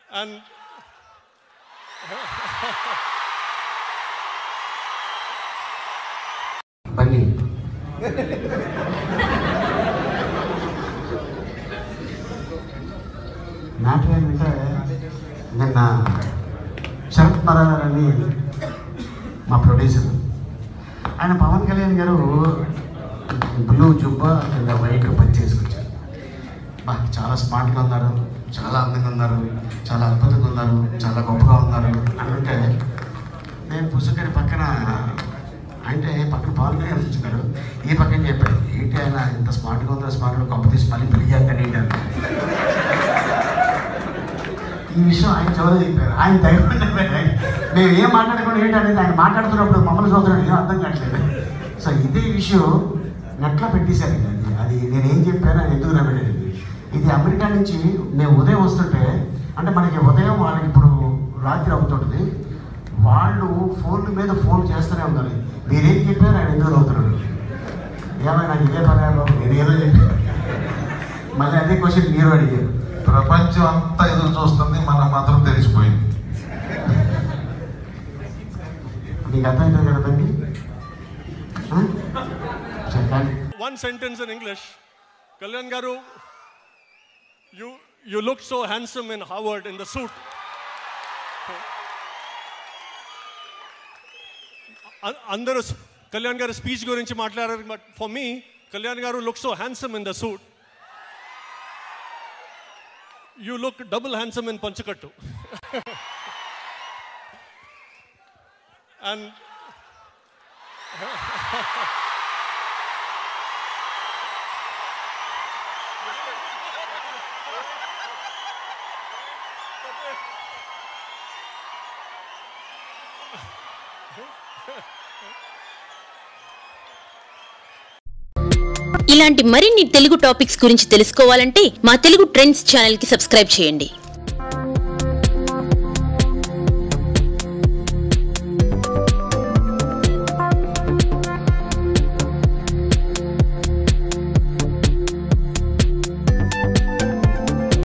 And Bunny matter ఏంటంటే నిన్న శరత్ మరార్ అని మా ప్రొడ్యూసర్ ఆయన పవన్ కళ్యాణ్ గారు బ్లూ జుబ్బా కింద వైట్ పని చేసుకొచ్చారు బా చాలా స్మార్ట్గా ఉన్నారు చాలా అందంగా ఉన్నారు చాలా అద్భుతంగా ఉన్నారు చాలా గొప్పగా ఉన్నారు అంటే నేను పుస్తకాన్ని పక్కన అంటే పక్కన పవన్ కళ్యాణ్ కూర్చున్నారు ఈ పక్కన చెప్పాడు ఏంటి ఆయన ఇంత స్మార్ట్గా ఉందో స్మార్ట్గా గొప్ప తీసి మళ్ళీ పెళ్లి చేస్తాడు ఏంటి అని ఈ విషయం ఆయన చెవులు చెప్పారు ఆయన ధైర్యం చెప్పారు ఆయన. మేము ఏం మాట్లాడుకున్నాం ఏంటి అనేది ఆయన మాట్లాడుతున్నప్పుడు మమ్మల్ని చూస్తున్నాడు ఏం అర్థం కావట్లేదు సో ఇదే విషయం నెట్లో పెట్టేశారండి అది అది నేను ఏం చెప్పాను ఆయన ఎందుకు రాబెట్టాడు ఇది అమెరికా నుంచి మేము ఉదయం వస్తుంటే అంటే మనకి ఉదయం వాళ్ళకి ఇప్పుడు రాత్రి అవుతుంటుంది వాళ్ళు ఫోన్ మీద ఫోన్ చేస్తూనే ఉన్నారు మీరేం చెప్పారు ఆయన ఎందుకు అవుతున్నాడు ఏమైనా నాకు ఇదే పని బాబు నేను ఏదో చెప్పాను మళ్ళీ అదే క్వశ్చన్ మీరు అడిగారు ప్రపంచం అంతా ఎదురు చూస్తుంది మనం మాత్రం తెలిసిపోయింది మీకు అర్థమైంది కదా తండ్రి ఆ? చెప్పండి one sentence in English. Kalyan Garu, you, you look so handsome in Harvard in the suit. అ- అందరూ స్- కళ్యాణ్ గారు స్పీచ్ గురించి మాట్లాడారు but for me Kalyan garu look so handsome in the suit you look double handsome in పంచకట్టు and ఇలాంటి మరిన్ని Telugu topics గురించి తెలుసుకోవాలంటే మా తెలుగు ట్రెండ్స్ ఛానల్ కి సబ్స్క్రైబ్ చేయండి